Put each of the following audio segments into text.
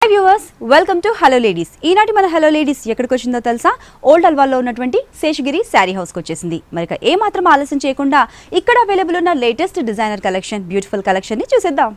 Hi viewers welcome to hello ladies ఈనాటి మన hello ladies ఎక్కడికి వచ్చిందో తెలుసా ఓల్డ్ అల్వాల్లో ఉన్నటువంటి శేషగిరి శారీ హౌస్కి వచ్చేసింది మరి ఇక ఏ మాత్రం ఆలస్యం చేయకుండా ఇక్కడ అవైలబుల్ ఉన్న లేటెస్ట్ డిజైనర్ కలెక్షన్ బ్యూటిఫుల్ కలెక్షన్ని చూసేద్దాం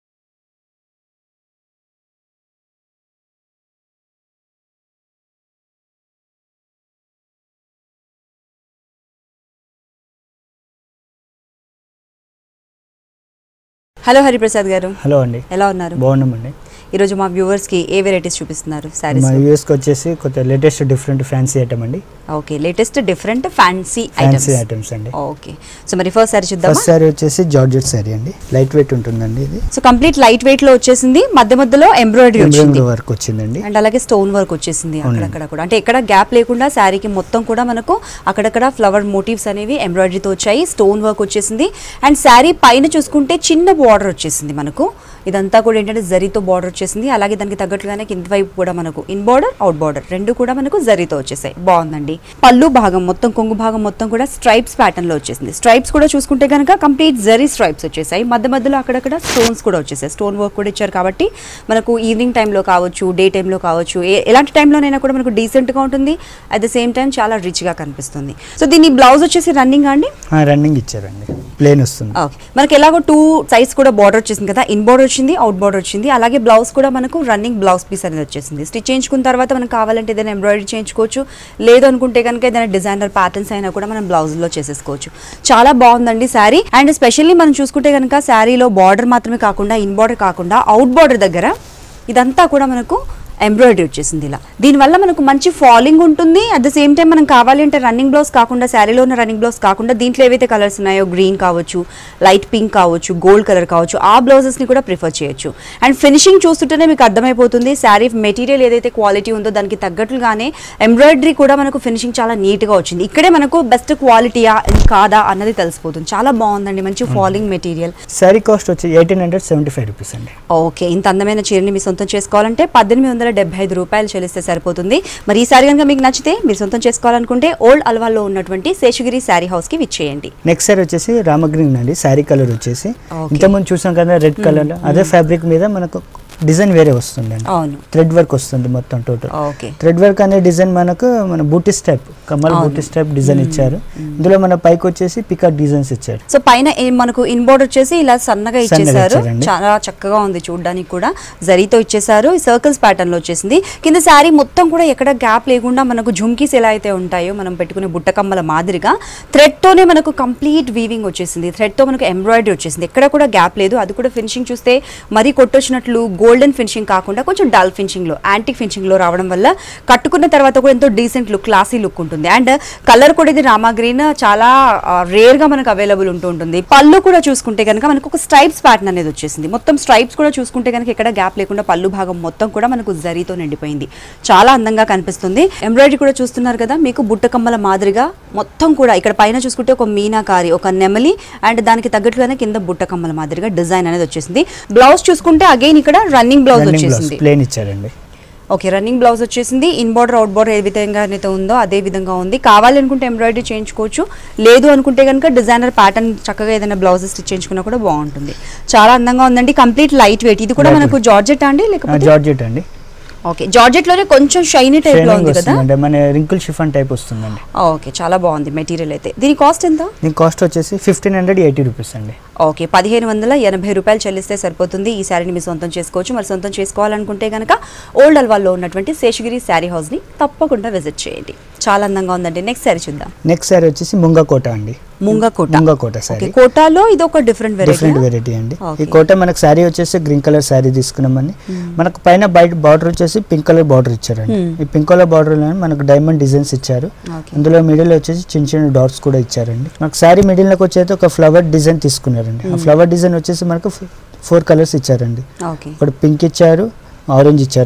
హలో హరిప్రసాద్ గారు హలో అండి ఎలా ఉన్నారు బాగున్నామండి ఈరోజు మా వ్యూవర్స్కి ఏ వెరైటీస్ చూపిస్తున్నారు మా శారీస్ యూఎస్కి వచ్చేసి కొత్త లేటెస్ట్ డిఫరెంట్ ఫ్యాన్సీ ఐటమ్ అండి okay latest different fancy fancy items items అండి ఓకే సో మరి ఫస్ట్ సారీ చూద్దామా ఫస్ట్ సారీ వచ్చేసి జార్జెట్ సారీ అండి లైట్ వెయిట్ ఉంటుందండి ఇది సో కంప్లీట్ లైట్ వెయిట్ లో వచ్చేసింది మధ్య మధ్యలో ఎంబ్రాయిడరీ వచ్చింది ఎంబ్రాయిడరీ వర్క్ వచ్చిందండి అండ్ అలాగే స్టోన్ వర్క్ వచ్చేసింది అక్కడక్కడ కూడా అంటే ఎక్కడ గ్యాప్ లేకుండా శారీకి మొత్తం కూడా మనకు అక్కడక్కడ ఫ్లవర్ మోటివ్స్ అనేవి ఎంబ్రాయిడరీతో వచ్చాయి స్టోన్ వర్క్ వచ్చేసింది అండ్ శారీ పైన చూసుకుంటే చిన్న బార్డర్ వచ్చేసింది మనకు ఇదంతా కూడా ఏంటంటే జరీతో బార్డర్ వచ్చేసింది అలాగే దానికి తగ్గట్లుగానే కింద వైపు కూడా మనకు ఇన్ బార్డర్ అవుట్ బార్డర్ రెండు కూడా మనకు జరీతో వచ్చేసాయి బాగుందండి పళ్ళు భాగం మొత్తం కొంగు భాగం మొత్తం కూడా స్ట్రైప్స్ ప్యాటర్న్ లో వచ్చేసింది స్ట్రైప్స్ కూడా చూసుకుంటే కనుక కంప్లీట్ జరీ స్ట్రైప్స్ వచ్చేసాయి మధ్య మధ్యలో అక్కడక్కడ స్టోన్స్ కూడా వచ్చేసాయి స్టోన్ వర్క్ కూడా ఇచ్చారు కాబట్టి మనకు ఈవినింగ్ టైంలో కావచ్చు డే టైంలో కావచ్చు ఏ- ఎలాంటి టైంలోనైనా కూడా మనకు డీసెంట్గా ఉంటుంది అట్ ద సేమ్ టైం చాలా రిచ్గా కనిపిస్తుంది సో దీని బ్లౌజ్ వచ్చేసి రన్నింగ్ అండి రన్నింగ్ ఇచ్చారండి ప్లేన్ వస్తుంది ఓకే మనకి ఎలాగో టూ సైజ్ కూడా బార్డర్ వచ్చేసింది కదా ఇన్ బార్డర్ వచ్చింది అవుట్ బార్డర్ వచ్చింది అలాగే బ్లౌజ్ కూడా మనకు రన్నింగ్ బ్లౌజ్ పీస్ అనేది వచ్చేసింది స్టిచ్ చేయించుకున్న తర్వాత మనకు కావాలంటే ఏదైనా ఎంబ్రాయిడరీ చేయించుకోవచ్చు లేదు అనుకుంటే కనుక ఏదైనా డిజైనర్ ప్యాటర్న్స్ అయినా కూడా మనం బ్లౌజ్ లో చేసేసుకోవచ్చు చాలా బాగుందండి శారీ అండ్ స్పెషల్లీ మనం చూసుకుంటే కనుక శారీలో బార్డర్ మాత్రమే కాకుండా ఇన్ బార్డర్ కాకుండా అవుట్ బార్డర్ దగ్గర ఇదంతా కూడా మనకు ఎంబ్రాయిడరీ వచ్చేసింది ఇలా దీనివల్ల మనకు మంచి ఫాలింగ్ ఉంటుంది అట్ ద సేమ్ టైం మనం కావాలి అంటే రన్నింగ్ బ్లౌజ్ కాకుండా శారీలో ఉన్న రన్నింగ్ బ్లౌజ్ కాకుండా దీంట్లో ఏవైతే కలర్స్ ఉన్నాయో గ్రీన్ కావచ్చు లైట్ పింక్ కావచ్చు గోల్డ్ కలర్ కావచ్చు ఆ బ్లౌజెస్ని కూడా ప్రిఫర్ చేయొచ్చు అండ్ ఫినిషింగ్ చూస్తుంటేనే మీకు అర్థమైపోతుంది శారీ మెటీరియల్ ఏదైతే క్వాలిటీ ఉందో దానికి తగ్గట్లుగానే ఎంబ్రాయిడరీ కూడా మనకు ఫినిషింగ్ చాలా నీట్గా వచ్చింది ఇక్కడే మనకు బెస్ట్ క్వాలిటీయా కాదా అన్నది తెలిసిపోతుంది చాలా బాగుందండి మంచి ఫాలింగ్ మెటీరియల్ సారీ కాస్ట్ వచ్చి eighteen hundred seventy five rupees అండి ఓకే ఇంత అందమైన చీరని మీ సొంతం చేసుకోవాలంటే పద్దెనిమిది వందల డెబ్బై ఐదు రూపాయలు చెల్లిస్తే సరిపోతుంది మరి ఈ సారీ కనుక మీకు నచ్చితే మీరు సొంతం చేసుకోవాలనుకుంటే ఓల్డ్ అల్వాల్లో ఉన్నటువంటి శేషగిరి శారీ హౌస్కి విచ్చేయండి నెక్స్ట్ సారీ వచ్చేసి రామగ్రీన్ అండి సారీ కలర్ వచ్చేసి Okay. ఇంతకుముందు చూసాం కదా రెడ్ కలర్ అదే ఫ్యాబ్రిక్ మీద మనకు డిజైన్ వేరే వస్తుందండి అవును థ్రెడ్ వర్క్ వస్తుంది మొత్తం టోటల్ ఓకే థ్రెడ్ వర్క్ అనే డిజైన్ మనకు మన బూటిస్ టైప్ కమల్ అవును. బూటిస్ టైప్ డిజైన్ ఇచ్చారు ఇందులో మన పైకి వచ్చేసి పికప్ డిజైన్స్ ఇచ్చారు సో పైన ఏ- మనకు ఇన్ బోర్డర్ వచ్చేసి ఇలా సన్నగా ఇచ్చేసారు ఇచ్చారండి. చాలా చక్కగా ఉంది చూడడానికి కూడా జరీతో ఇచ్చేసారు ఈ సర్కిల్స్ ప్యాటర్న్ లో వచ్చేసింది కింద శారీ మొత్తం కూడా ఎక్కడ గ్యాప్ లేకుండా మనకు జుమ్కీస్ ఎలా అయితే ఉంటాయో మనం పెట్టుకునే బుట్టకమ్మల మాదిరిగా థ్రెడ్ తోనే మనకు కంప్లీట్ వీవింగ్ వచ్చేసింది థ్రెడ్ తో మనకు ఎంబ్రాయిడరీ వచ్చేసింది ఎక్కడ కూడా గ్యాప్ లేదు అది కూడా ఫినిషింగ్ చూస్తే మరీ కొట్టొచ్చినట్లు గోల్డెన్ ఫినిషింగ్ కాకుండా కొంచెం డల్ ఫినిషింగ్ లో యాంటిక్ ఫినిషింగ్ లో రావడం వల్ల కట్టుకున్న తర్వాత కూడా ఎంతో డీసెంట్ లుక్ క్లాసీ లుక్ ఉంటుంది అండ్ కలర్ కూడా ఇది రామా గ్రీన్ చాలా రేర్ గా మనకు అవైలబుల్ ఉంటూ ఉంటుంది పళ్ళు కూడా చూసుకుంటే కనుక మనకు ఒక స్ట్రైప్స్ ప్యాటర్న్ అనేది వచ్చేసింది మొత్తం స్ట్రైప్స్ కూడా చూసుకుంటే కనుక ఎక్కడ గ్యాప్ లేకుండా పళ్ళు భాగం మొత్తం కూడా మనకు జరీతో నిండిపోయింది చాలా అందంగా కనిపిస్తుంది ఎంబ్రాయిడరీ కూడా చూస్తున్నారు కదా మీకు బుట్టకమ్మల మాదిరిగా మొత్తం కూడా ఇక్కడ పైన చూసుకుంటే ఒక మీనాకారి ఒక నెమలి అండ్ దానికి తగ్గట్లుగానే కింద బుట్టకమ్మల మాదిరిగా డిజైన్ అనేది వచ్చేసింది బ్లౌజ్ చూసుకుంటే అగైన్ ఇక్కడ రన్నింగ్ బ్లౌజ్ రన్నింగ్ బ్లౌజ్ వచ్చేసింది ప్లేన్ ఇచ్చారండి ఓకే రన్నింగ్ బ్లౌజ్ వచ్చేసింది ఇన్ బార్డర్ అవుట్ బార్డర్ ఏ విధంగా అయితే ఉందో అదే విధంగా ఉంది కావాలి అనుకుంటే ఎంబ్రాయిడరీ చేయించుకోవచ్చు లేదు అనుకుంటే కనుక డిజైనర్ ప్యాటర్న్ చక్కగా ఏదైనా బ్లౌజెస్ స్టిచ్ చేయించుకున్నా కూడా బాగుంటుంది చాలా అందంగా ఉందండి కంప్లీట్ లైట్ వెయిట్ ఇది కూడా Light మనకు జార్జెట్ అండి లేకపోతే జార్జెట్ అండి ఓకే జార్జెట్ లోనే కొంచెం షైనీ టైప్ లో షైనింగ్ ఉంది కదా వస్తుందండి మన రింకుల్ షిఫాన్ టైప్ వస్తుందండి ఓకే చాలా బాగుంది మెటీరియల్ అయితే దీని కాస్ట్ ఎంత దీని కాస్ట్ వచ్చేసి ఫిఫ్టీన్ హండ్రెడ్ ఎయిటీ రూపీస్ అండి ఓకే పదిహేను వందల ఎనభై రూపాయలు చెల్లిస్తే సరిపోతుంది ఈ శారీని మీ సొంతం చేసుకోవచ్చు మరి సొంతం చేసుకోవాలనుకుంటే కనుక ఓల్డ్ అల్వాల్లో ఉన్నటువంటి శేషగిరి శారీ హౌస్ని తప్పకుండా విజిట్ చేయండి చాలా అందంగా ఉందండి నెక్స్ట్ శారీ చూద్దాం నెక్స్ట్ సారీ వచ్చేసి ముంగా కోట అండి ముంగా కోట ముంగా కోట ఓకే సారీ కోటాలో ఇది ఒక డిఫరెంట్ డిఫరెంట్ వెరైటీ వెరైటీ అండి Okay. ఈ కోట మనకు శారీ వచ్చేసి గ్రీన్ కలర్ శారీ తీసుకున్నామండి మనకు పైన బయట బార్డర్ వచ్చేసి పింక్ కలర్ బార్డర్ ఇచ్చారండి Hmm. ఈ పింక్ కలర్ బార్డర్ మనకు డైమండ్ డిజైన్స్ ఇచ్చారు ఓకే అందులో మిడిల్ వచ్చేసి చిన్న చిన్న డాట్స్ కూడా ఇచ్చారండి మనకు శారీ మిడిల్ లోకి వచ్చేది ఒక ఫ్లవర్ డిజైన్ తీసుకున్నారండి ఆ ఫ్లవర్ డిజైన్ వచ్చేసి మనకు ఫోర్ కలర్స్ ఇచ్చారండి ఓకే ఒకటి పింక్ ఇచ్చారు ఆరెంజ్ ఇచ్చారండి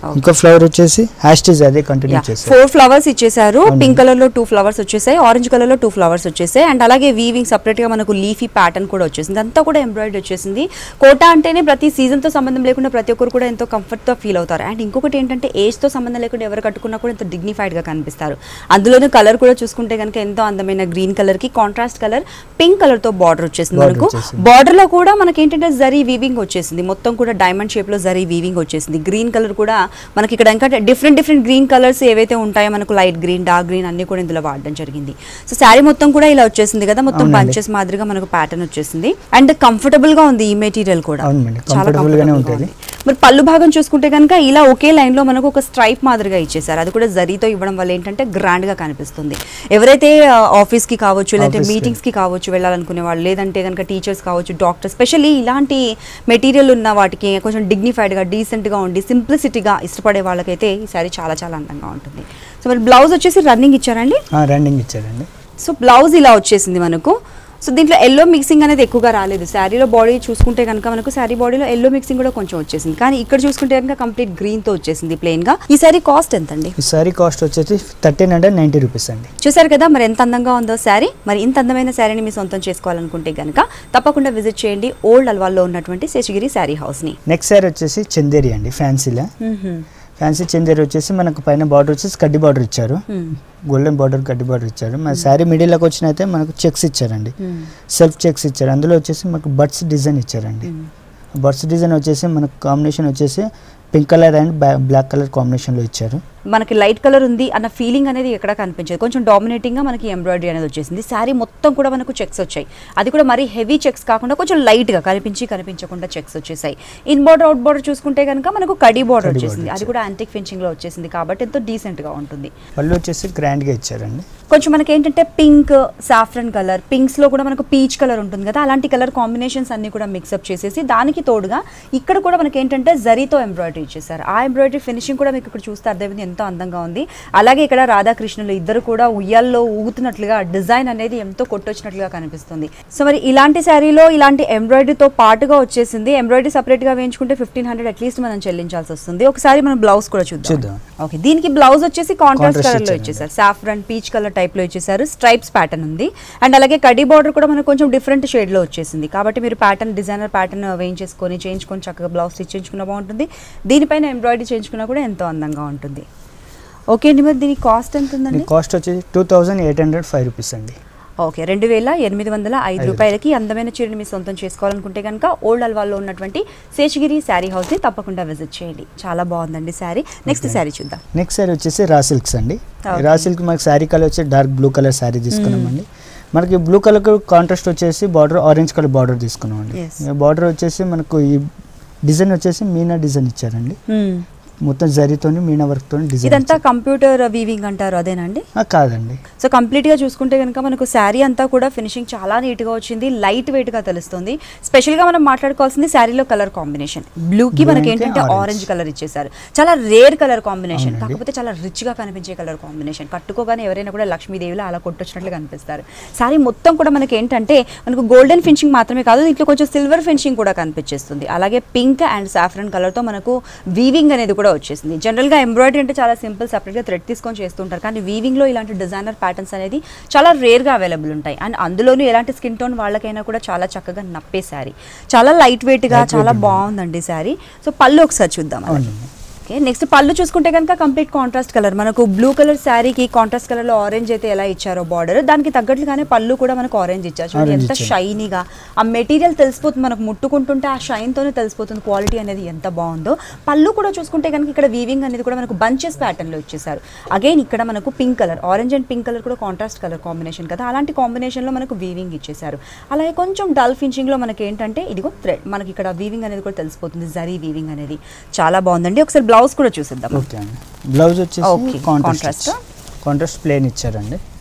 ఇంకో ఫ్లవర్ వచ్చేసి హ్యాస్టీజ్ అదే కంటిన్యూ చేశారు ఫోర్ ఫ్లవర్స్ ఇచ్చేసారు అవునండి. పింక్ కలర్ లో టూ ఫ్లవర్స్ వచ్చేసాయి ఆరెంజ్ కలర్ లో టూ ఫ్లవర్స్ వచ్చేసాయి అండ్ అలాగే వీవింగ్ సపరేట్ గా మనకు లీఫీ ప్యాటర్న్ కూడా వచ్చేసింది అంతా కూడా ఎంబ్రాయిడరీ వచ్చేసింది కోట అంటేనే ప్రతి సీజన్ తో సంబంధం లేకుండా ప్రతి ఒక్కరు కూడా ఎంతో కంఫర్ట్ తో ఫీల్ అవుతారు అండ్ ఇంకొకటి ఏంటంటే ఏజ్ తో సంబంధం లేకుండా ఎవరు కట్టుకున్నా కూడా ఎంతో డిగ్నిఫైడ్ గా కనిపిస్తారు అందులోనూ కలర్ కూడా చూసుకుంటే కనుక ఎంతో అందమైన గ్రీన్ కలర్ కి కాంట్రాస్ట్ కలర్ పింక్ కలర్ తో బార్డర్ వచ్చేసింది Border మనకు వచ్చేసింది. బార్డర్ లో కూడా మనకి ఏంటంటే జరీ వీవింగ్ వచ్చేసింది మొత్తం కూడా డైమండ్ షేప్ లో జరీ వీవింగ్ వచ్చేసింది గ్రీన్ కలర్ కూడా మనకి ఇక్కడ ఇంకా డిఫరెంట్ డిఫరెంట్ గ్రీన్ కలర్స్ ఏవైతే ఉంటాయో మనకు లైట్ గ్రీన్ డార్క్ గ్రీన్ అన్ని కూడా ఇందులో వాడడం జరిగింది సో శారీ మొత్తం కూడా ఇలా వచ్చేసింది కదా మొత్తం అవునండి. బంచెస్ మాదిరిగా మనకు ప్యాటర్న్ వచ్చేసింది అండ్ కంఫర్టబుల్ గా ఉంది ఈ మెటీరియల్ కూడా అవును మేడం, చాలా comfortable గానే comfortable గా ఉంటుంది. ఉంది. మరి పళ్ళు భాగం చూసుకుంటే కనుక ఇలా ఒకే లైన్ లో మనకు ఒక స్ట్రైప్ మాదిరిగా ఇచ్చేసారు అది కూడా జరీతో ఇవ్వడం వల్ల ఏంటంటే గ్రాండ్ గా కనిపిస్తుంది ఎవరైతే ఆఫీస్ కి కావచ్చు లేదంటే Office కి. మీటింగ్స్ కి కావచ్చు వెళ్ళాలనుకునే వాళ్ళు లేదంటే కనుక టీచర్స్ కావచ్చు డాక్టర్స్ స్పెషల్లీ ఇలాంటి మెటీరియల్ ఉన్న వాటికి కొంచెం dignified గా డీసెంట్ గా ఉండి సింప్లిసిటీగా ఇష్టపడే వాళ్ళకైతే ఈ సారీ చాలా చాలా అందంగా ఉంటుంది సో మరి బ్లౌజ్ వచ్చేసి రన్నింగ్ ఇచ్చారండి రన్నింగ్ ఇచ్చారండి సో బ్లౌజ్ ఇలా వచ్చేసింది మనకు సో దీంట్లో ఎల్లో మిక్సింగ్ అనేది ఎక్కువగా రాలేదు శారీలో బాడీ చూసుకుంటే కనుక మనకు శారీ బాడీలో ఎల్లో మిక్సింగ్ కూడా కొంచెం వచ్చేసింది కానీ ఇక్కడ చూసుకుంటే కనుక కంప్లీట్ గ్రీన్ తో వచ్చేసింది ప్లెయిన్ గా ఈ సారీ కాస్ట్ ఎంత అండి ఈ సారీ కాస్ట్ వచ్చేసి థర్టీన్ హండ్రెడ్ నైంటీ రూపీస్ అండి చూసారు కదా మరి ఎంత అందంగా ఉందో శారీ మరి ఇంత అందమైన శారీని మీ సొంతం చేసుకోవాలనుకుంటే కనుక తప్పకుండా విజిట్ చేయండి ఓల్డ్ అల్వాల్లో ఉన్నటువంటి శేషగిరి శారీ హౌస్ ని నెక్స్ట్ సారీ వచ్చేసి చందేరి అండి ఫ్యాన్సీలో ఫ్యాన్సీ చందేరి వచ్చేసి మనకు పైన బార్డర్ వచ్చేసి కడ్డీ బార్డర్ ఇచ్చారు గోల్డెన్ బార్డర్ కడ్డీ బార్డర్ ఇచ్చారు మన శారీ మిడిల్లోకి వచ్చిన అయితే మనకు చెక్స్ ఇచ్చారండి సెల్ఫ్ చెక్స్ ఇచ్చారు అందులో వచ్చేసి మనకు బర్డ్స్ డిజైన్ ఇచ్చారండి బర్డ్స్ డిజైన్ వచ్చేసి మనకు కాంబినేషన్ వచ్చేసి pink colour and black colour కాంబినేషన్లో ఇచ్చారు మనకి లైట్ కలర్ ఉంది అన్న ఫీలింగ్ అనేది ఎక్కడ కనిపించదు కొంచెం డామినేటింగ్ గా మనకి ఎంబ్రాయిడరీ అనేది వచ్చేసింది శారీ మొత్తం కూడా మనకు చెక్స్ వచ్చాయి అది కూడా మరీ హెవీ చెక్స్ కాకుండా కొంచెం లైట్ గా కనిపించి కనిపించకుండా చెక్స్ వచ్చేసాయి ఇన్ బార్డర్ అవుట్ బార్డర్ చూసుకుంటే కనుక మనకు కడి బార్డర్ కడి వచ్చేసింది border అది కూడా యాంటిక్ ఫినిషింగ్ లో వచ్చేసింది కాబట్టి ఎంతో డీసెంట్ గా ఉంటుంది పళ్ళు వచ్చేసి గ్రాండ్గా ఇచ్చారండి కొంచెం మనకి ఏంటంటే పింక్ సాఫ్రన్ కలర్ పింక్స్ లో కూడా మనకు పీచ్ కలర్ ఉంటుంది కదా అలాంటి కలర్ కాంబినేషన్స్ అన్ని కూడా మిక్సప్ చేసేసి దానికి తోడుగా ఇక్కడ కూడా మనకి ఏంటంటే జరీతో ఎంబ్రాయిడరీ ఇచ్చేసారు ఆ ఎంబ్రాయిడరీ ఫినిషింగ్ కూడా మీకు ఇక్కడ చూస్తే అర్థమైంది ఎంతో అందంగా ఉంది అలాగే ఇక్కడ రాధాకృష్ణులు ఇద్దరు కూడా ఉయ్యాల్లో ఊగుతున్నట్లుగా డిజైన్ అనేది ఎంతో కొట్టొచ్చినట్లుగా కనిపిస్తుంది సో మరి ఇలాంటి శారీలో ఇలాంటి ఎంబ్రాయిడరీతో పాటుగా వచ్చేసింది ఎంబ్రాయిడరీ సపరేట్ గా వేయించుకుంటే ఫిఫ్టీన్ హండ్రెడ్ అట్లీస్ట్ మనం చెల్లించాల్సి వస్తుంది ఒకసారి మనం బ్లౌజ్ కూడా చూద్దాం చూద్దాం. ఓకే దీనికి బ్లౌజ్ వచ్చేసి కాంట్రాస్ట్ Contrast కలర్ లో ఇచ్చారండి. ఇచ్చేసారు సాఫ్రన్ పీచ్ కలర్ టైప్ లో ఇచ్చేసారు స్ట్రైప్స్ ప్యాటర్న్ ఉంది అండ్ అలాగే కడీ బార్డర్ కూడా మనకు కొంచెం డిఫరెంట్ షేడ్ లో వచ్చేసింది కాబట్టి మీరు ప్యాటర్న్ డిజైనర్ ప్యాటర్న్ వేయించేసుకొని చేయించుకొని చక్కగా బ్లౌజ్ స్టిచ్ చేయించుకున్న బాగుంటుంది దీనిపైన ఎంబ్రాయిడరీ చేయించుకున్నా కూడా ఎంతో అందంగా ఉంటుంది ఓకే అండి మరి దీని కాస్ట్ ఎంత దీని ఉందండి కాస్ట్ వచ్చేసి two thousand eight hundred five rupees అండి ఓకే రెండు వేల ఎనిమిది వందల ఐదు ఐదు. రూపాయలకి అందమైన చీరని మీ సొంతం చేసుకోవాలనుకుంటే కనుక ఓల్డ్ అల్వాల్లో ఉన్నటువంటి శేషగిరి శారీ హౌస్ని తప్పకుండా విజిట్ చేయండి చాలా బాగుందండి శారీ నెక్స్ట్ Okay. శారీ చూద్దాం నెక్స్ట్ సారీ వచ్చేసి రా సిల్క్స్ అండి Okay. రా సిల్క్ మనకి శారీ కలర్ వచ్చి డార్క్ బ్లూ కలర్ శారీ తీసుకున్నామండి మనకి బ్లూ కలర్ కాంట్రాస్ట్ వచ్చేసి బార్డర్ ఆరెంజ్ కలర్ బార్డర్ తీసుకున్నామండి Yes. బార్డర్ వచ్చేసి మనకు ఈ డిజైన్ వచ్చేసి మీనా డిజైన్ ఇచ్చారండి మొత్తం జరీతోని మీనా వర్క్ తోని డిజైన్ ఇదంతా కంప్యూటర్ వీవింగ్ అంటారు అదేనండి కాదండి సో కంప్లీట్ గా చూసుకుంటే కనుక మనకు శారీ అంతా కూడా ఫినిషింగ్ చాలా నీట్ గా వచ్చింది లైట్ వెయిట్ గా తెలుస్తుంది స్పెషల్ గా మనం మాట్లాడుకోవాల్సింది శారీలో కలర్ కాంబినేషన్ బ్లూ కి Blue మనకి ఇంకా ఏంటంటే orange. ఆరెంజ్ కలర్ ఇచ్చేసారు చాలా రేర్ కలర్ కాంబినేషన్ అవునండి. కాకపోతే చాలా రిచ్ గా కనిపించే కలర్ కాంబినేషన్ కట్టుకోగానే ఎవరైనా కూడా లక్ష్మీదేవిలో అలా కొట్టొచ్చినట్లు కనిపిస్తారు శారీ మొత్తం కూడా మనకి ఏంటంటే మనకు గోల్డెన్ ఫినిషింగ్ మాత్రమే కాదు దీంట్లో కొంచెం సిల్వర్ ఫినిషింగ్ కూడా కనిపించేస్తుంది అలాగే పింక్ అండ్ సాఫ్రన్ కలర్ తో మనకు వీవింగ్ అనేది కూడా వచ్చేసింది జనరల్ గా ఎంబ్రాయిడరీ అంటే చాలా సింపుల్ సపరేట్ గా థ్రెడ్ తీసుకొని చేస్తుంటారు కానీ వీవింగ్ లో ఇలాంటి డిజైనర్ ప్యాటర్న్స్ అనేది చాలా రేర్ గా అవైలబుల్ ఉంటాయి అండ్ అందులోనూ ఎలాంటి స్కిన్ టోన్ వాళ్ళకైనా కూడా చాలా చక్కగా నప్పే శారీ చాలా లైట్ వెయిట్ గా Light చాలా weight ఉంది. బాగుందండి శారీ సో పళ్ళు ఒకసారి చూద్దాం అలాగే. అవునండి ఓకే నెక్స్ట్ పళ్ళు చూసుకుంటే కనుక కంప్లీట్ కాంట్రాస్ట్ కలర్ మనకు బ్లూ కలర్ శారీకి కాంట్రాస్ట్ కలర్ లో ఆరెంజ్ అయితే ఎలా ఇచ్చారో బార్డర్ దానికి తగ్గట్లుగానే పళ్ళు కూడా మనకు ఆరెంజ్ ఇచ్చారు చూడండి Orange ఎంత ఇచ్చారు. షైనీగా ఆ మెటీరియల్ తెలిసిపోతుంది మనకు ముట్టుకుంటుంటే ఆ షైన్ తోనే తెలిసిపోతుంది క్వాలిటీ అనేది ఎంత బాగుందో పళ్ళు కూడా చూసుకుంటే కనుక ఇక్కడ వీవింగ్ అనేది కూడా మనకు బంచెస్ ప్యాటర్న్ లో ఇచ్చేసారు అగైన్ ఇక్కడ మనకు pink colour orange and pink colour కూడా కాంట్రాస్ట్ కలర్ కాంబినేషన్ కదా అలాంటి కాంబినేషన్ లో మనకు వీవింగ్ ఇచ్చేసారు అలాగే కొంచెం డల్ ఫినిషింగ్ లో మనకి ఏంటంటే ఇదిగో థ్రెడ్ మనకి ఇక్కడ వీవింగ్ అనేది కూడా తెలిసిపోతుంది జరీ వీవింగ్ అనేది చాలా బాగుందండి ఒకసారి బ్లౌజ్ కూడా చూసిద్దాం ఓకే అండి బ్లౌజ్ Okay, వచ్చేసి contrast. కాంట్రాస్ట్ కాంట్రాస్ట్ ప్లేన్ ఇచ్చారండి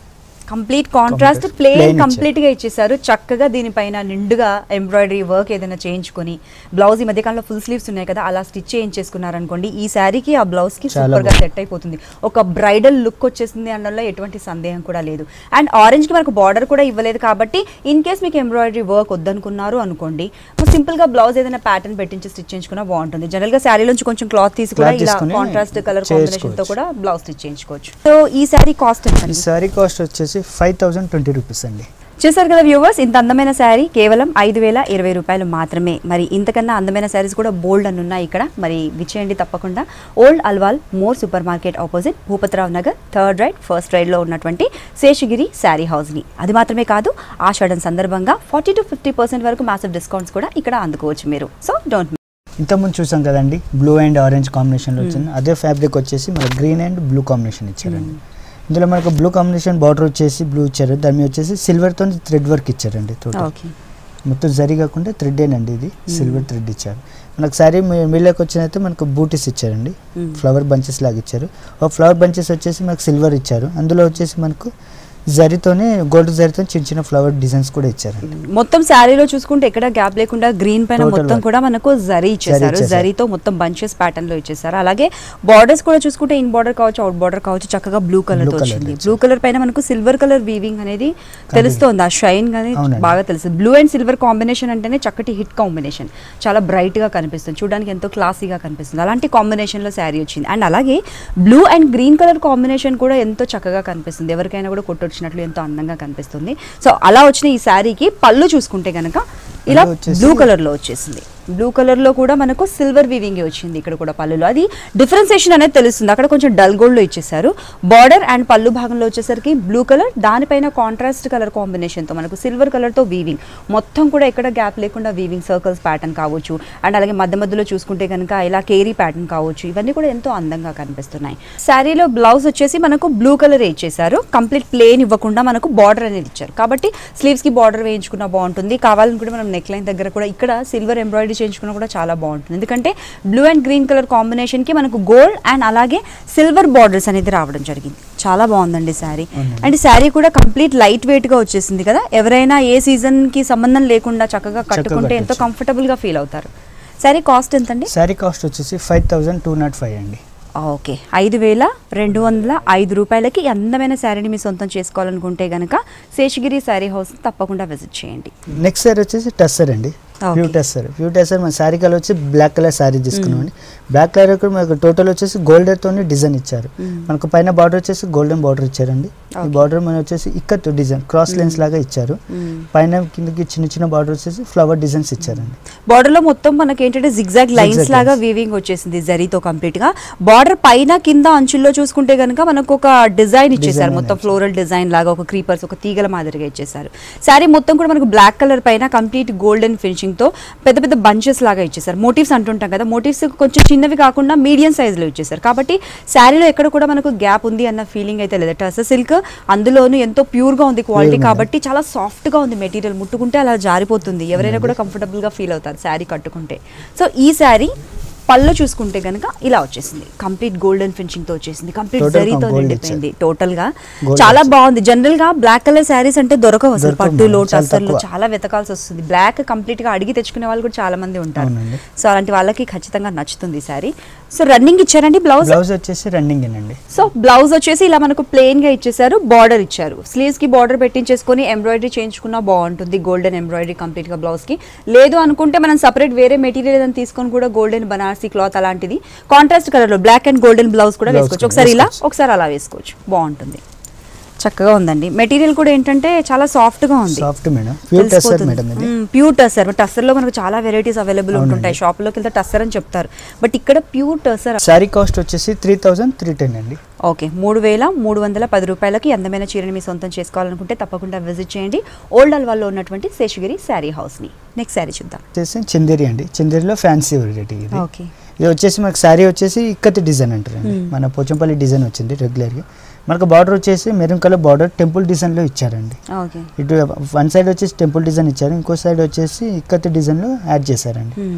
complete contrast Contrast. Plain Plain complete గా ఇచ్చేసారు చక్కగా దీనిపైన నిండుగా ఎంబ్రాయిడరీ వర్క్ ఏదైనా చేయించుకొని బ్లౌజ్ ఈ మధ్యకాలంలో ఫుల్ స్లీవ్స్ ఉన్నాయి కదా అలా స్టిచ్ చేయించేసుకున్నారు అనుకోండి ఈ శారీకి ఆ బ్లౌజ్ కి చాలా సూపర్ గా బాగుంది. సెట్ అయిపోతుంది ఒక బ్రైడల్ లుక్ వచ్చేసింది అనడంలో ఎటువంటి సందేహం కూడా లేదు అండ్ ఆరెంజ్ కి మనకు బార్డర్ కూడా ఇవ్వలేదు కాబట్టి ఇన్ కేస్ మీకు ఎంబ్రాయిడరీ వర్క్ వద్దనుకున్నారు అనుకోండి సింపుల్ గా బ్లౌజ్ ఏదైనా ప్యాటర్న్ పెట్టించి స్టిచ్ చేయించుకున్నా బాగుంటుంది జనరల్ గా శారీ నుంచి కొంచెం క్లాత్ తీసి కూడా Cloth ఇలా తీసుకొని కాంట్రాస్ట్ కలర్ కాంబినేషన్ తో చేసుకోవచ్చు. కూడా బ్లౌజ్ స్టిచ్ చేయించుకోవచ్చు సో ఈ శారీ కాస్ట్ ఎంత ఈ సారీ కాస్ట్ వచ్చేసి ఫైవ్ థౌజండ్ ట్వంటీ రూపీస్ అండి చూసారు కదా వ్యూవర్స్ ఇంత అందమైన శారీ కేవలం ఐదు వేల ఇరవై రూపాయలు మాత్రమే మరి ఇంతకన్నా అందమైన శారీస్ కూడా బోల్డ్ అని ఉన్నాయి ఇక్కడ మరి విచ్చేయండి తప్పకుండా old Alwal more super market opposite Bhupathirao Nagar third right first రైడ్లో ఉన్నటువంటి శేషగిరి శారీ హౌస్ని అది మాత్రమే కాదు ఆషాఢం సందర్భంగా ఫార్టీ టు ఫిఫ్టీ పర్సెంట్ వరకు మాసివ్ డిస్కౌంట్స్ కూడా ఇక్కడ అందుకోవచ్చు మీరు సో డోంట్ ఇంతకుముందు చూసాం కదండి బ్లూ అండ్ ఆరెంజ్ కాంబినేషన్లో వచ్చింది అదే ఫ్యాబ్రిక్ వచ్చేసి మన గ్రీన్ అండ్ బ్లూ కాంబినేషన్ ఇచ్చారండి ఇందులో మనకు బ్లూ కాంబినేషన్ బార్డర్ వచ్చేసి బ్లూ ఇచ్చారు దాని మీద వచ్చేసి సిల్వర్తో థ్రెడ్ వర్క్ ఇచ్చారండి టోటల్ ఓకే మొత్తం జరి కాకుండా థ్రెడ్డేనండి ఇది సిల్వర్ థ్రెడ్ ఇచ్చారు మనకు సారీ మీలోకి వచ్చినైతే మనకు బూటీస్ ఇచ్చారండి Mm. ఫ్లవర్ బంచెస్ లాగా ఇచ్చారు ఒక ఫ్లవర్ బంచెస్ వచ్చేసి మనకు సిల్వర్ ఇచ్చారు అందులో వచ్చేసి మనకు జరీతోనే గోల్డ్ జరీతో చిన్న చిన్న ఫ్లవర్ డిజైన్స్ కూడా ఇచ్చారండి మొత్తం శారీలో చూసుకుంటే ఎక్కడ గ్యాప్ లేకుండా గ్రీన్ పైన Total మొత్తం work. కూడా మనకు జరీ ఇచ్చేసారు ఇచ్చేసారు. జరీతో మొత్తం బంచెస్ ప్యాటర్న్ లో ఇచ్చేసారు అలాగే బార్డర్స్ కూడా చూసుకుంటే ఇన్ బార్డర్ కావచ్చు అవుట్ బార్డర్ కావచ్చు చక్కగా బ్లూ కలర్ తో Blue colour వచ్చింది ఇచ్చారు. బ్లూ కలర్ పైన మనకు సిల్వర్ కలర్ వీవింగ్ అనేది తెలుస్తోంది ఆ షైన్ అనేది అవునండి. బాగా తెలుస్తుంది బ్లూ అండ్ సిల్వర్ కాంబినేషన్ అంటేనే చక్కటి హిట్ కాంబినేషన్ చాలా బ్రైట్ గా కనిపిస్తుంది చూడడానికి ఎంతో క్లాసీగా కనిపిస్తుంది అలాంటి కాంబినేషన్ లో శారీ వచ్చింది అండ్ అలాగే blue and green colour combination కూడా ఎంతో చక్కగా కనిపిస్తుంది ఎవరికైనా కూడా కొట్టొచ్చినట్లు ఎంతో అందంగా కనిపిస్తుంది సో అలా వచ్చిన ఈ శారీకి పళ్ళు చూసుకుంటే గనక ఇలా పళ్ళు వచ్చేసి- బ్లూ కలర్ లో వచ్చేసింది బ్లూ కలర్ లో కూడా మనకు సిల్వర్ వీవింగ్ వచ్చింది ఇక్కడ కూడా పళ్ళులో అది డిఫరెన్సియేషన్ అనేది తెలుస్తుంది అక్కడ కొంచెం డల్ గోల్డ్ లో ఇచ్చేసారు బార్డర్ అండ్ పళ్ళు భాగంలో వచ్చేసరికి బ్లూ కలర్ దానిపైన కాంట్రాస్ట్ కలర్ కాంబినేషన్ తో మనకు సిల్వర్ కలర్ తో వీవింగ్ మొత్తం కూడా ఎక్కడ గ్యాప్ లేకుండా వీవింగ్ సర్కిల్స్ ప్యాటర్న్ కావచ్చు అండ్ అలాగే మధ్య మధ్యలో చూసుకుంటే కనుక ఇలా కేరీ ప్యాటర్న్ కావచ్చు ఇవన్నీ కూడా ఎంతో అందంగా కనిపిస్తున్నాయి శారీలో బ్లౌజ్ వచ్చేసి మనకు బ్లూ కలర్ ఇచ్చేసారు కంప్లీట్ ప్లేన్ ఇవ్వకుండా మనకు బార్డర్ అనేది ఇచ్చారు కాబట్టి స్లీవ్స్ కి బార్డర్ వేయించుకున్నా బాగుంటుంది కావాలనుకుంటే మనం నెక్ లైన్ దగ్గర కూడా ఇక్కడ సిల్వర్ ఎంబ్రాయిడరీ చేయించుకున్నా కూడా చాలా బాగుంటుంది ఎందుకంటే blue and green colour combination కి మనకు గోల్డ్ అండ్ అలాగే సిల్వర్ బార్డర్స్ అనేది రావడం జరిగింది చాలా బాగుందండి శారీ అవునండి. అండ్ శారీ కూడా కంప్లీట్ లైట్ వెయిట్ గా వచ్చేసింది కదా ఎవరైనా ఏ సీజన్ కి సంబంధం లేకుండా చక్కగా కట్టుకుంటే ఎంతో కట్టొచ్చు. కంఫర్టబుల్ గా ఫీల్ అవుతారు శారీ కాస్ట్ ఎంతండి శారీ కాస్ట్ వచ్చేసి five thousand two nought five అండి ఓకే ఐదు వేల రెండు వందల ఐదు రూపాయలకి ఈ అందమైన శారీని మీ సొంతం చేసుకోవాలనుకుంటే గనక శేషగిరి శారీ హౌస్ తప్పకుండా విజిట్ చేయండి నెక్స్ట్ సారీ వచ్చేసి టస్సర్ అండి Okay. Pure tussar pure tussar మన శారీ కలర్ వచ్చి బ్లాక్ కలర్ శారీ తీసుకున్నామండి బ్లాక్ కలర్ కూడా మనకు టోటల్ వచ్చేసి గోల్డెన్ తోని డిజైన్ ఇచ్చారు Mm. మనకు పైన బార్డర్ వచ్చేసి గోల్డెన్ బార్డర్ ఇచ్చారండి ఈ Okay. బార్డర్ మన వచ్చేసి ఇక్కత్ డిజైన్ క్రాస్ లైన్స్ లాగా ఇచ్చారు పైన కిందకి చిన్న చిన్న బార్డర్ వచ్చేసి ఫ్లవర్ డిజైన్స్ ఇచ్చారండి బార్డర్ లో మొత్తం మనకి ఏంటంటే జిగ్జాగ్ లైన్స్ Zigzag లాగా lines. వీవింగ్ వచ్చేసింది జరీతో కంప్లీట్ గా బార్డర్ పైన కింద అంచుల్లో చూసుకుంటే గనుక మనకు ఒక డిజైన్ ఇచ్చేసారు Design మొత్తం అనేది. ఫ్లోరల్ డిజైన్ లాగా ఒక క్రీపర్స్ ఒక తీగల మాదిరిగా ఇచ్చేసారు శారీ మొత్తం కూడా మనకు బ్లాక్ కలర్ పైన కంప్లీట్ గోల్డెన్ ఫినిషింగ్ తో పెద్ద పెద్ద బంచెస్ లాగా ఇచ్చేసారు మోటివ్స్ అంటుంటాం కదా మోటివ్స్ కొంచెం చిన్నవి కాకుండా మీడియం సైజ్ లో ఇచ్చేసారు కాబట్టి శారీలో ఎక్కడ కూడా మనకు గ్యాప్ ఉంది అన్న ఫీలింగ్ అయితే లేదు టర్స సిల్క్ అందులోనూ ఎంతో ప్యూర్ గా ఉంది క్వాలిటీ Pure కాబట్టి చాలా సాఫ్ట్ గా ఉంది మెటీరియల్ ముట్టుకుంటే అలా జారిపోతుంది ఎవరైనా కూడా కంఫర్టబుల్ గా ఫీల్ అవుతారు శారీ కట్టుకుంటే సో ఈ శారీ పళ్ళు చూసుకుంటే గనక ఇలా వచ్చేసింది కంప్లీట్ గోల్డెన్ ఫినిషింగ్ తో వచ్చేసింది కంప్లీట్ Total జరీతో gold నిండిపోయింది టోటల్ గా Gold చాలా ఇచ్చారు. బాగుంది జనరల్ గా బ్లాక్ కలర్ శారీస్ అంటే దొరకవు అసలు దొరకవు పట్టులో మేడం, చాలా టస్సర్లో తక్కువ. చాలా వెతకాల్సి వస్తుంది బ్లాక్ కంప్లీట్ గా అడిగి తెచ్చుకునే వాళ్ళు కూడా చాలా మంది ఉంటారు అవునండి. సో అలాంటి వాళ్ళకి ఖచ్చితంగా నచ్చుతుంది ఈ శారీ సో రన్నింగ్ ఇచ్చారండి బ్లౌజ్ బ్లౌజ్ వచ్చేసి రన్నింగ్ ఏనండి సో బ్లౌజ్ వచ్చేసి ఇలా మనకు ప్లెయిన్ గా ఇచ్చేసారు బార్డర్ ఇచ్చారు స్లీవ్స్ కి బార్డర్ పెట్టించేసుకొని ఎంబ్రాయిడరీ చేయించుకున్నా బాగుంటుంది గోల్డెన్ ఎంబ్రాయిడరీ కంప్లీట్ గా బ్లౌజ్ కి లేదు అనుకుంటే మనం సపరేట్ వేరే మెటీరియల్ ఏదైనా తీసుకొని కూడా గోల్డెన్ బనారసీ క్లాత్ అలాంటిది కాంట్రాస్ట్ కలర్ లో బ్లాక్ అండ్ గోల్డెన్ బ్లౌజ్ కూడా Blouse వేసుకోవచ్చు కూడా ఒకసారి ఇలా వేసుకోవచ్చు. ఒకసారి అలా వేసుకోవచ్చు బాగుంటుంది చక్కగా ఉందండి మెటీరియల్ కూడా ఏంటంటే చాలా సాఫ్ట్ గా ఉంది soft madam pure tussar madam ఇది ప్యూర్ టసర్ టస్సర్ లో మనకు చాలా వెరైటీస్ అవైలబుల్ అవునండి. ఉంటుంటాయి షాప్ లోకి వెళ్తే టస్సర్ అని చెప్తారు బట్ ఇక్కడ ప్యూర్ టసర్ శారీ కాస్ట్ వచ్చేసి త్రీ థౌజండ్ త్రీ టెన్ అండి ఓకే మూడు వేల మూడు వందల పది రూపాయలకి అందమైన చీరని మీ సొంతం చేసుకోవాలనుకుంటే తప్పకుండా విజిట్ చేయండి ఓల్డ్ అల్వాల్లో ఉన్నటువంటి శేషగిరి శారీ హౌస్ని నెక్స్ట్ శారీ చూద్దాం వచ్చేసి చందేరి అండి చందేరిలో ఫ్యాన్సీ వెరైటీ ఇది ఓకే ఇది వచ్చేసి మనకు శారీ వచ్చేసి ఇక్కత్ డిజైన్ అంటారండి Hmm. మన పోచంపల్లి డిజైన్ వచ్చింది రెగ్యులర్గా మనకు బార్డర్ వచ్చేసి మెరూన్ కలర్ బార్డర్ టెంపుల్ డిజైన్లో ఇచ్చారండి ఓకే ఇటు వన్ సైడ్ వచ్చేసి టెంపుల్ డిజైన్ ఇచ్చారు ఇంకో సైడ్ వచ్చేసి ఇక్కత్ డిజైన్లో యాడ్ చేశారండి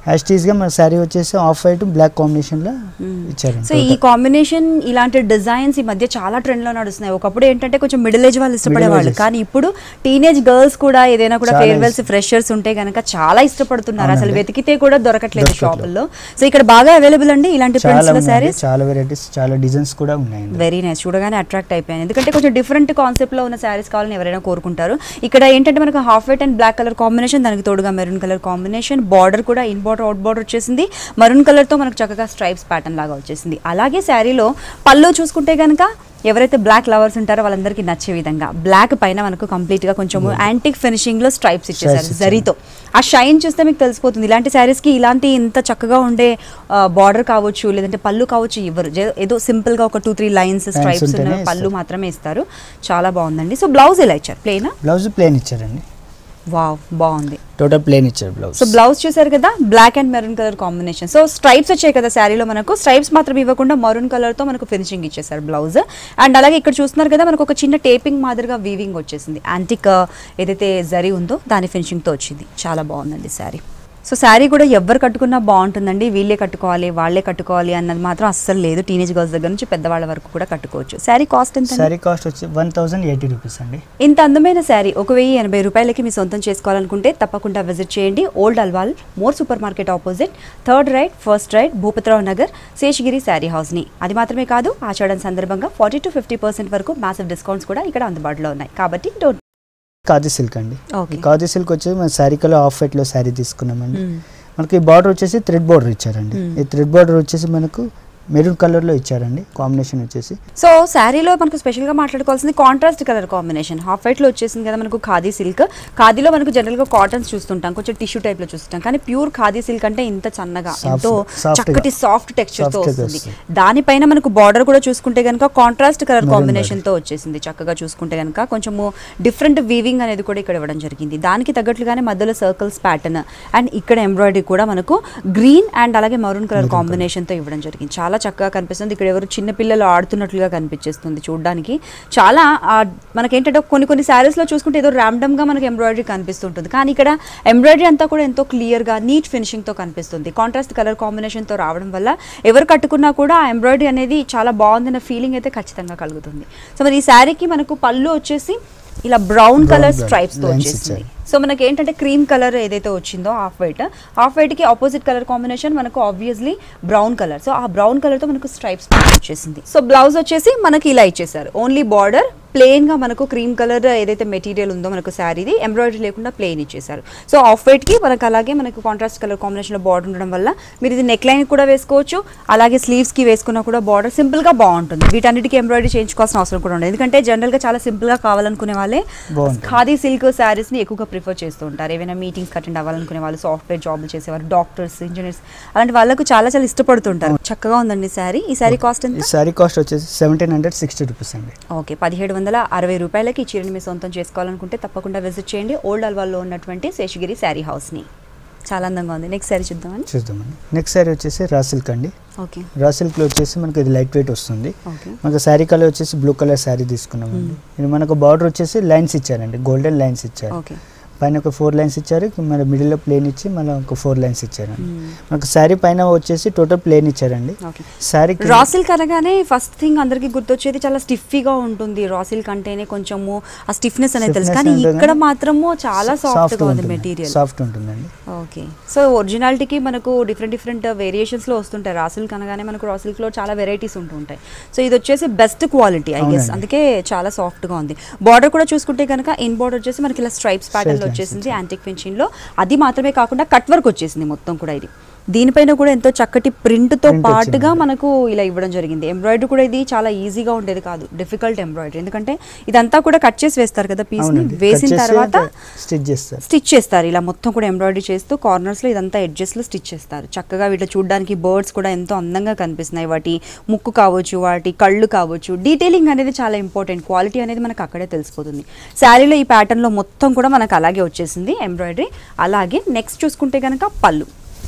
యాస్టీస్ గా మన శారీ వచ్చేసి ఆఫ్ వైట్ బ్లాక్ కాంబినేషన్ లో ఇచ్చారు సో ఈ కాంబినేషన్ ఇలాంటి డిజైన్స్ ఈ మధ్య చాలా ట్రెండ్ లో నడుస్తున్నాయి ఒకప్పుడు ఏంటంటే కొంచెం మిడిల్ ఏజ్ వాళ్ళు ఇష్టపడేవాళ్ళు ages. కానీ ఇప్పుడు టీనేజ్ గర్ల్స్ కూడా ఏదైనా కూడా చాలా ఫేర్వెల్స్ ఫ్రెషర్స్ ఉంటే గనక చాలా ఇష్టపడుతున్నారు అసలు అవునండి. వెతికితే కూడా దొరకట్లేదు దొరకట్లేదు. షాపుల్లో సో ఇక్కడ బాగా అవైలబుల్ అండి ఇలాంటి చాలా ప్రింట్స్ లో ఉన్నాయండి, శారీస్ చాలా వెరైటీస్ చాలా డిజైన్స్ కూడా ఉన్నాయండి వెరీ నైస్ చూడగానే అట్రాక్ట్ అయిపోయాను ఎందుకంటే కొంచెం డిఫరెంట్ కాన్సెప్ట్ లో ఉన్న శారీస్ కావాలని ఎవరైనా కోరుకుంటారు ఇక్కడ ఏంటంటే మనకు half white and black colour combination దానికి తోడుగా మెరూన్ కలర్ కాంబినేషన్ బార్డర్ కూడా ఇన్ బార్డర్ అవుట్ బార్డర్ వచ్చేసింది మరూన్ కలర్ తో మనకు చక్కగా స్ట్రైప్స్ ప్యాటర్న్ లాగా వచ్చేసింది అలాగే శారీలో పళ్ళు చూసుకుంటే కనుక ఎవరైతే బ్లాక్ లవర్స్ ఉంటారో వాళ్ళందరికీ నచ్చే విధంగా బ్లాక్ పైన మనకు కంప్లీట్ గా కొంచెం యాంటిక్ ఫినిషింగ్ లో స్ట్రైప్స్ ఇచ్చేసారు ఇచ్చారు. జరీతో ఆ షైన్ చూస్తే మీకు తెలిసిపోతుంది ఇలాంటి శారీస్ కి ఇలాంటి ఇంత చక్కగా ఉండే బార్డర్ కావచ్చు లేదంటే పళ్ళు కావచ్చు ఇవ్వరు జే- ఏదో సింపుల్ గా ఒక టూ త్రీ లైన్స్ స్ట్రైప్స్ ఉన్న ఉంటేనే పళ్ళు ఇస్తారు. మాత్రమే ఇస్తారు చాలా బాగుందండి సో బ్లౌజ్ ఎలా ఇచ్చారు ప్లేనా బ్లౌజ్ ప్లేన్ ఇచ్చారండి వావ్ బాగుంది టోటల్ ప్లేన్ ఇచ్చారు బ్లౌజ్ సో బ్లౌజ్ చూసారు కదా black and maroon colour combination so stripes వచ్చాయి కదా శారీలో మనకు స్ట్రైప్స్ మాత్రం ఇవ్వకుండా మరూన్ కలర్ తో మనకు ఫినిషింగ్ ఇచ్చేసారు బ్లౌజ్ అండ్ అలాగే ఇక్కడ చూస్తున్నారు కదా మనకు ఒక చిన్న టేపింగ్ మాదిరిగా వీవింగ్ వచ్చేసింది యాంటిక్ ఏదైతే జరీ ఉందో దాని ఫినిషింగ్ తో వచ్చింది చాలా బాగుందండి శారీ సో శారీ కూడా ఎవరు కట్టుకున్నా బాగుంటుందండి వీళ్ళే కట్టుకోవాలి వాళ్ళే కట్టుకోవాలి అన్నది మాత్రం అస్సలు లేదు టీనేజ్ గర్ల్స్ దగ్గర నుంచి పెద్దవాళ్ళ వరకు కూడా కట్టుకోవచ్చు శారీ కాస్ట్ ఎంత శారీ కాస్ట్ వచ్చి వన్ థౌసండ్ ఎయిటీ రూపీస్ అండి ఇంత అందమైన శారీ ఒక వెయ్యి ఎనభై రూపాయలకి మీ సొంతం చేసుకోవాలనుకుంటే తప్పకుండా విజిట్ చేయండి old Alwal more super market opposite third right first right Bhupathirao Nagar Seshagiri sari హౌస్ని అది మాత్రమే కాదు ఆషాఢం సందర్భంగా ఫార్టీ టు ఫిఫ్టీ పర్సెంట్ వరకు మ్యాసివ్ డిస్కౌంట్స్ కూడా ఇక్కడ అందుబాటులో ఉన్నాయి కాబట్టి డోంట్ ఖాదీ సిల్క్ అండి Okay. ఈ ఖాదీ సిల్క్ వచ్చేసి మన శారీ కలర్ ఆఫ్ వైట్ లో శారీ తీసుకున్నామండి మనకి బార్డర్ వచ్చేసి థ్రెడ్ బార్డర్ ఇచ్చారండి Hmm. ఈ థ్రెడ్ బార్డర్ వచ్చేసి మనకు మెరూన్ కలర్ లో ఇచ్చారండి కాంబినేషన్ వచ్చేసి సో శారీలో మనకు స్పెషల్గా మాట్లాడుకోవాల్సింది కాంట్రాస్ట్ కలర్ కాంబినేషన్ హాఫ్ వైట్లో వచ్చేసింది కదా మనకు ఖాదీ సిల్క్ ఖాదీలో మనకు జనరల్గా కాటన్స్ చూస్తుంటాం కొంచెం టిష్యూ టైప్లో చూస్తుంటాం కానీ ప్యూర్ ఖాదీ సిల్క్ అంటే ఇంత చన్నగా Soft- ఎంతో soft గా. చక్కటి సాఫ్ట్ టెక్స్చర్తో Soft గా వస్తుంది వస్తుంది. దానిపైన మనకు బార్డర్ కూడా చూసుకుంటే కనుక కాంట్రాస్ట్ కలర్ Maroon కాంబినేషన్తో వచ్చేసింది చక్కగా చూసుకుంటే కనుక కొంచెము డిఫరెంట్ వీవింగ్ అనేది కూడా ఇక్కడ ఇవ్వడం జరిగింది దానికి తగ్గట్లుగానే మధ్యలో సర్కిల్స్ ప్యాటర్న్ అండ్ ఇక్కడ ఎంబ్రాయిడరీ కూడా మనకు గ్రీన్ అండ్ అలాగే మరూన్ కలర్ కాంబినేషన్తో ఇవ్వడం జరిగింది చాలా చక్కగా కనిపిస్తుంది ఇక్కడ ఎవరు చిన్న పిల్లలు ఆడుతున్నట్లుగా కనిపించేస్తుంది చూడడానికి చాలా ఆ, మనకేంటంటే కొన్ని కొన్ని శారీస్లో చూసుకుంటే ఏదో ర్యాండమ్గా మనకి ఎంబ్రాయిడరీ కనిపిస్తుంటుంది కానీ ఇక్కడ ఎంబ్రాయిడరీ అంతా కూడా ఎంతో క్లియర్గా నీట్ ఫినిషింగ్తో కనిపిస్తుంది కాంట్రాస్ట్ కలర్ కాంబినేషన్తో రావడం వల్ల ఎవరు కట్టుకున్నా కూడా ఆ ఎంబ్రాయిడరీ అనేది చాలా బాగుందన్న ఫీలింగ్ అయితే ఖచ్చితంగా కలుగుతుంది సో మరి ఈ శారీకి మనకు పళ్ళు వచ్చేసి ఇలా brown Brown colour colour stripes తో lines వచ్చేసింది ఇచ్చారు. సో మనకి ఏంటంటే క్రీమ్ కలర్ ఏదైతే వచ్చిందో ఆఫ్ వైట్ ఆఫ్ వైట్ కి ఆపోజిట్ కలర్ కాంబినేషన్ మనకు ఆబ్వియస్లీ బ్రౌన్ కలర్ సో ఆ బ్రౌన్ కలర్ తో మనకు స్ట్రైప్స్ వచ్చేసింది సో బ్లౌజ్ వచ్చేసి మనకి ఇలా ఇచ్చేసారు ఓన్లీ బార్డర్ ప్లెయిన్ గా మనకు క్రీమ్ కలర్ ఏదైతే మెటీరియల్ ఉందో మనకు శారీది ఎంబ్రాయిడరీ లేకుండా ప్లెయిన్ ఇచ్చేసారు సో ఆఫ్ వైట్ కి మనకు అలాగే మనకు కాంట్రాస్ట్ కలర్ కాంబినేషన్ లో బార్డర్ ఉండడం వల్ల మీరు ఇది నెక్ లైన్ కూడా వేసుకోవచ్చు అలాగే స్లీవ్స్ కి వేసుకున్నా కూడా బార్డర్ సింపుల్ గా బాగుంటుంది వీటన్నిటికీ ఎంబ్రాయిడరీ చేయించుకోవాల్సిన అవసరం కూడా ఉండదు ఎందుకంటే జనరల్ గా చాలా సింపుల్ గా కావాలనుకునే వాళ్ళే బాగుంటుంది. ఖాదీ సిల్క్ శారీస్ ని ఎక్కువగా ప్రిఫర్ చేస్తూ ఉంటారు ఏవైనా మీటింగ్స్ అటెండ్ అవ్వాలనుకునే వాళ్ళు సాఫ్ట్వేర్ జాబ్లు చేసేవారు డాక్టర్స్ ఇంజనీర్స్ అలాంటి వాళ్ళకు చాలా చాలా ఇష్టపడుతుంటారు చక్కగా ఉందండి శారీ ఈ శారీ కాస్ట్ ఈ ఎంత శారీ కాస్ట్ వచ్చేసి సెవెంటీన్ హండ్రెడ్ సిక్స్టీ రూపీస్ అండి ఓకే పదిహేడు వందల అరవై రూపాయలకి ఈ చీరని మీ సొంతం చేసుకోవాలనుకుంటే తప్పకుండా విజిట్ చేయండి ఓల్డ్ అల్వాల్లో ఉన్నటువంటి శేషగిరి శారీ హౌస్ని చాలా అందంగా ఉంది నెక్స్ట్ శారీ చూద్దామని చూద్దామండి నెక్స్ట్ శారీ వచ్చేసి రా సిల్క్ అండి ఓకే రా సిల్క్లో వచ్చేసి మనకి ఇది లైట్ వెయిట్ వస్తుంది ఓకే మనకు శారీ కలర్ వచ్చేసి బ్లూ కలర్ శారీ తీసుకున్నామండి ఇది మనకు బార్డర్ వచ్చేసి లైన్స్ ఇచ్చారండి గోల్డెన్ లైన్స్ ఇచ్చారు ఓకే పైన ఒక ఫోర్ లైన్స్ ఇచ్చారు మన మిడిల్లో ప్లేన్ ఇచ్చి మళ్ళీ ఒక ఫోర్ లైన్స్ ఇచ్చారండి మనకు శారీ పైన వచ్చేసి టోటల్ ప్లేన్ ఇచ్చారండి ఓకే శారీ రా సిల్క్ అనగానే ఫస్ట్ థింగ్ అందరికి గుర్తొచ్చేది చాలా స్టిఫీగా ఉంటుంది రా సిల్క్ అంటేనే కొంచెము ఆ స్టిఫ్నెస్ అనేది తెలుసు కానీ Stiffness ఇక్కడ ఉంటుంది. మాత్రము చాలా సాఫ్ట్ గా ఉంది మెటీరియల్ సాఫ్ట్ ఉంటుందండి ఓకే సో ఒరిజినాలిటీకి మనకు డిఫరెంట్ డిఫరెంట్ వేరియేషన్స్లో వస్తుంటాయి రా సిల్క్ అనగానే మనకు రా సిల్క్లో చాలా వెరైటీస్ ఉంటూ ఉంటాయి సో ఇది వచ్చేసి బెస్ట్ క్వాలిటీ ఐ గెస్ అవునండి. అందుకే చాలా సాఫ్ట్గా ఉంది బార్డర్ కూడా చూసుకుంటే కనుక ఇన్ బార్డర్ వచ్చేసి మనకి ఇలా స్ట్రైప్స్ ప్యాటర్న్లో lines వచ్చేసింది యాంటిక్ ఫినిషింగ్లో అది మాత్రమే కాకుండా కట్ వర్క్ వచ్చేసింది మొత్తం కూడా ఇది దీనిపైన కూడా ఎంతో చక్కటి ప్రింట్తో Print పాటుగా వచ్చింది. మనకు ఇలా ఇవ్వడం జరిగింది ఎంబ్రాయిడరీ కూడా ఇది చాలా ఈజీగా ఉండేది కాదు డిఫికల్ట్ ఎంబ్రాయిడరీ ఎందుకంటే ఇదంతా కూడా కట్ చేసి వేస్తారు కదా పీస్ని వేసిన తర్వాత స్టిచ్ చేస్తారు స్టిచ్ చేస్తారు ఇలా మొత్తం కూడా ఎంబ్రాయిడరీ చేస్తూ కార్నర్స్లో ఇదంతా ఎడ్జెస్లో స్టిచ్ చేస్తారు చక్కగా వీటిలో చూడడానికి బర్డ్స్ కూడా ఎంతో అందంగా కనిపిస్తున్నాయి వాటి ముక్కు కావచ్చు వాటి కళ్ళు కావచ్చు డీటెయిలింగ్ అనేది చాలా ఇంపార్టెంట్ క్వాలిటీ అనేది మనకు అక్కడే తెలిసిపోతుంది శారీలో ఈ ప్యాటర్న్లో మొత్తం కూడా మనకు అలాగే వచ్చేసింది ఎంబ్రాయిడరీ అలాగే నెక్స్ట్ చూసుకుంటే కనుక పళ్ళు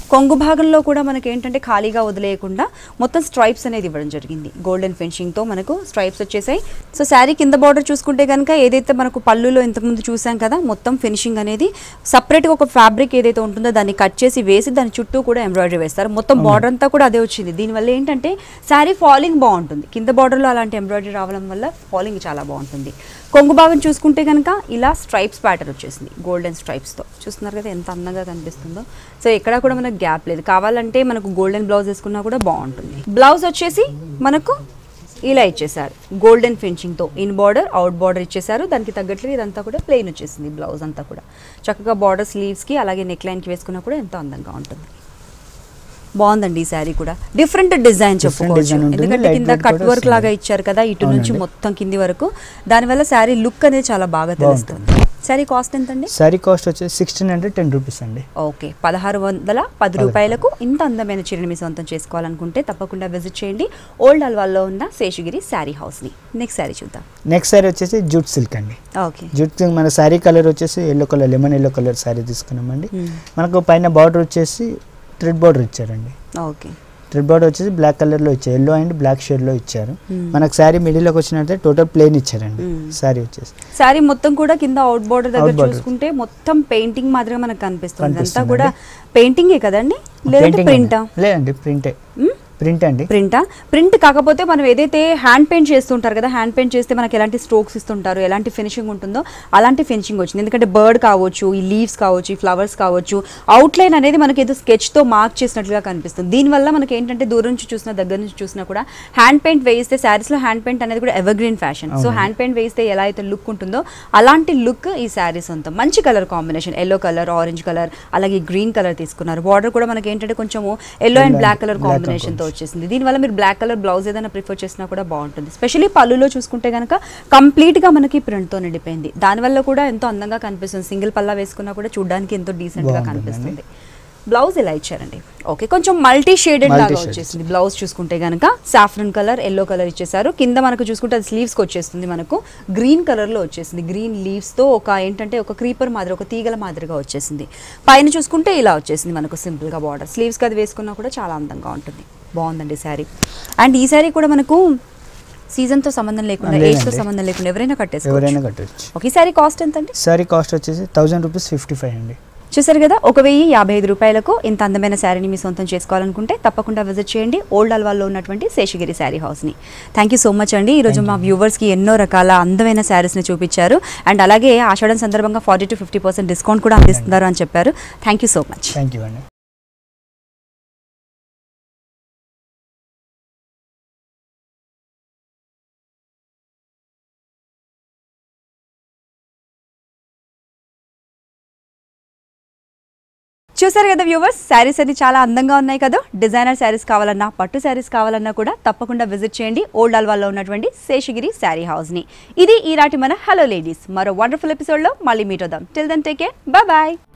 కొంగు భాగంలో కూడా మనకి ఏంటంటే ఖాళీగా వదిలేయకుండా మొత్తం స్ట్రైప్స్ అనేది ఇవ్వడం జరిగింది గోల్డెన్ ఫినిషింగ్తో మనకు స్ట్రైప్స్ వచ్చేసాయి సో శారీ కింద బార్డర్ చూసుకుంటే కనుక ఏదైతే మనకు పళ్ళులో ఇంతకుముందు చూసాం కదా మొత్తం ఫినిషింగ్ అనేది సపరేట్గా ఒక ఫ్యాబ్రిక్ ఏదైతే ఉంటుందో దాన్ని కట్ చేసి వేసి దాని చుట్టూ కూడా ఎంబ్రాయిడరీ వేస్తారు మొత్తం బార్డర్ అంతా కూడా అదే వచ్చింది దీనివల్ల ఏంటంటే శారీ ఫాలింగ్ బాగుంటుంది కింద బార్డర్లో అలాంటి ఎంబ్రాయిడరీ రావడం వల్ల ఫాలింగ్ చాలా బాగుంటుంది కొంగు భాగం చూసుకుంటే కనుక ఇలా స్ట్రైప్స్ ప్యాటర్న్ వచ్చేసింది గోల్డెన్ స్ట్రైప్స్తో చూస్తున్నారు కదా ఎంత అందంగా కనిపిస్తుందో సో ఎక్కడ కూడా మనకు గ్యాప్ లేదు కావాలంటే మనకు గోల్డెన్ బ్లౌజ్ వేసుకున్నా కూడా బాగుంటుంది బ్లౌజ్ వచ్చేసి మనకు ఇలా ఇచ్చేసారు గోల్డెన్ ఫినిషింగ్తో ఇన్ బార్డర్ అవుట్ బార్డర్ ఇచ్చేసారు దానికి తగ్గట్లు ఇదంతా కూడా ప్లెయిన్ వచ్చేసింది బ్లౌజ్ అంతా కూడా చక్కగా బార్డర్ స్లీవ్స్కి అలాగే నెక్ లైన్కి వేసుకున్నా కూడా ఎంతో అందంగా ఉంటుంది బాగుందండి ఈ శారీ కూడా డిఫరెంట్ డిజైన్ చెప్పుకోవచ్చు design ఉంటుంది, ఎందుకంటే light కింద weight కట్ కూడా వర్క్ లాగా వస్తుంది. ఇచ్చారు కదా ఇటు నుంచి అవునండి. మొత్తం కింది వరకు దానివల్ల శారీ లుక్ అనేది చాలా బాగా తెలుస్తుంది శారీ కాస్ట్ ఎంతండి శారీ కాస్ట్ వచ్చేసి సిక్స్టీన్ హండ్రెడ్ టెన్ రూపీస్ అండి ఓకే పదహారు వందల పది రూపాయలకు ఇంత అందమైన చీరని మీ సొంతం చేసుకోవాలనుకుంటే తప్పకుండా విజిట్ చేయండి ఓల్డ్ అల్వాల్లో ఉన్న శేషగిరి శారీ హౌస్ని నెక్స్ట్ శారీ చూద్దాం నెక్స్ట్ శారీ వచ్చేసి జూట్ సిల్క్ అండి ఓకే జూట్ సిల్క్ మన శారీ కలర్ వచ్చేసి yellow colour lemon yellow colour sari తీసుకున్నామండి మ్మ్. మనకు పైన బార్డర్ వచ్చేసి థ్రెడ్ బార్డర్ ఇచ్చారండి ఓకే థ్రెడ్ బార్డర్ వచ్చేసి బ్లాక్ కలర్లో ఇచ్చారు ఎల్లో అండ్ బ్లాక్ షేడ్లో ఇచ్చారు మ్మ్. మనకు శారీ మిడిల్లోకి వచ్చినట్టే టోటల్ ప్లేన్ ఇచ్చారండి మ్మ్. శారీ వచ్చేసి శారీ మొత్తం కూడా కింద అవుట్ బోర్డర్ దగ్గర Out border. చూసుకుంటే మొత్తం పెయింటింగ్ మాదిరిగా మనకు కనిపిస్తుంది అంతా కనిపిస్తుందండి. కూడా పెయింటింగే కదండి లేదంటే Painting ప్రింటా అండి. లేదండి ప్రింటే ప్రింట్ అండి ప్రింటా ప్రింట్ కాకపోతే మనం ఏదైతే హ్యాండ్ పెయింట్ చేస్తుంటారు కదా హ్యాండ్ పెయింట్ చేస్తే మనకి ఎలాంటి స్ట్రోక్స్ ఇస్తుంటారు ఎలాంటి ఫినిషింగ్ ఉంటుందో అలాంటి ఫినిషింగ్ వచ్చింది ఎందుకంటే బర్డ్ కావచ్చు ఈ లీవ్స్ కావచ్చు ఈ ఫ్లవర్స్ కావచ్చు అవుట్లైన్ అనేది మనకి ఏదో స్కెచ్తో మార్క్ చేసినట్లుగా కనిపిస్తుంది దీనివల్ల మనకి ఏంటంటే దూరం నుంచి చూసినా దగ్గర నుంచి చూసినా కూడా హ్యాండ్ పెయింట్ వేయిస్తే శారీస్లో హ్యాండ్ పెయింట్ అనేది కూడా ఎవర్ గ్రీన్ ఫ్యాషన్ సో అవునండి. హ్యాండ్ పెయింట్ వేస్తే ఎలా అయితే లుక్ ఉంటుందో అలాంటి లుక్ ఈ శారీ సొంతం మంచి colour combination yellow colour orange colour అలాగే గ్రీన్ కలర్ తీసుకున్నారు బార్డర్ కూడా మనకి ఏంటంటే కొంచెము yellow and Yellow black and colour black combination తో combination. వచ్చేసింది దీనివల్ల మీరు బ్లాక్ కలర్ బ్లౌజ్ ఏదైనా ప్రిఫర్ చేసినా కూడా బాగుంటుంది స్పెషల్లీ పళ్ళులో చూసుకుంటే కనుక కంప్లీట్ గా మనకి ప్రింట్ తో నిండిపోయింది దానివల్ల కూడా ఎంతో అందంగా కనిపిస్తుంది సింగిల్ పల్లా వేసుకున్నా కూడా చూడడానికి ఎంతో డీసెంట్ గా బాగుంటుందండి. కనిపిస్తుంది బ్లౌజ్ ఇలా ఇచ్చారండి ఓకే కొంచెం మల్టీ షేడెడ్ Multi లాగా shades. వచ్చేసింది బ్లౌజ్ చూసుకుంటే కనుక సాఫ్రన్ కలర్ ఎల్లో కలర్ ఇచ్చేసారు కింద మనకు చూసుకుంటే అది స్లీవ్స్కి వచ్చేస్తుంది మనకు గ్రీన్ కలర్లో వచ్చేసింది గ్రీన్ లీవ్స్తో ఒక ఏంటంటే ఒక క్రీపర్ మాదిరి ఒక తీగల మాదిరిగా వచ్చేసింది పైన చూసుకుంటే ఇలా వచ్చేసింది మనకు సింపుల్గా బార్డర్ స్లీవ్స్కి అది వేసుకున్నా కూడా చాలా అందంగా ఉంటుంది బాగుందండి శారీ అండ్ ఈ శారీ కూడా మనకు సీజన్తో సంబంధం లేకుండా లేదండి. ఏజ్తో సంబంధం లేకుండా ఎవరైనా ఎవరైనా కట్టేసుకోవచ్చు కట్టవచ్చు ఓకే శారీ కాస్ట్ ఎంత అండి శారీ కాస్ట్ వచ్చేసి థౌజండ్ రూపీస్ ఫిఫ్టీ ఫైవ్ అండి చూసారు కదా ఒక వెయ్యి యాభై ఐదు రూపాయలకు ఇంత అందమైన శారీని మీ సొంతం చేసుకోవాలనుకుంటే తప్పకుండా విజిట్ చేయండి ఓల్డ్ అల్వాల్లో ఉన్నటువంటి శేషగిరి శారీ హౌస్ని థ్యాంక్ యూ సో మచ్ అండి ఈరోజు మా వ్యూవర్స్కి ఎన్నో రకాల అందమైన శారీస్ని చూపించారు అండ్ అలాగే ఆషాఢం సందర్భంగా forty to fifty percent discount కూడా అందిస్తున్నారు అని చెప్పారు thank you so much thank you అండి చూసారు కదా వ్యూవర్స్ శారీస్ అన్ని చాలా అందంగా ఉన్నాయి కదా డిజైనర్ శారీస్ కావాలన్నా పట్టు శారీస్ కావాలన్నా కూడా తప్పకుండా విజిట్ చేయండి ఓల్డ్ అల్వాల్లో ఉన్నటువంటి శేషగిరి శారీ హౌస్ని ఇది ఈనాటి మన హలో లేడీస్ మరో వండర్ఫుల్ ఎపిసోడ్లో మళ్ళీ మీట్ అవుదాం till then take care bye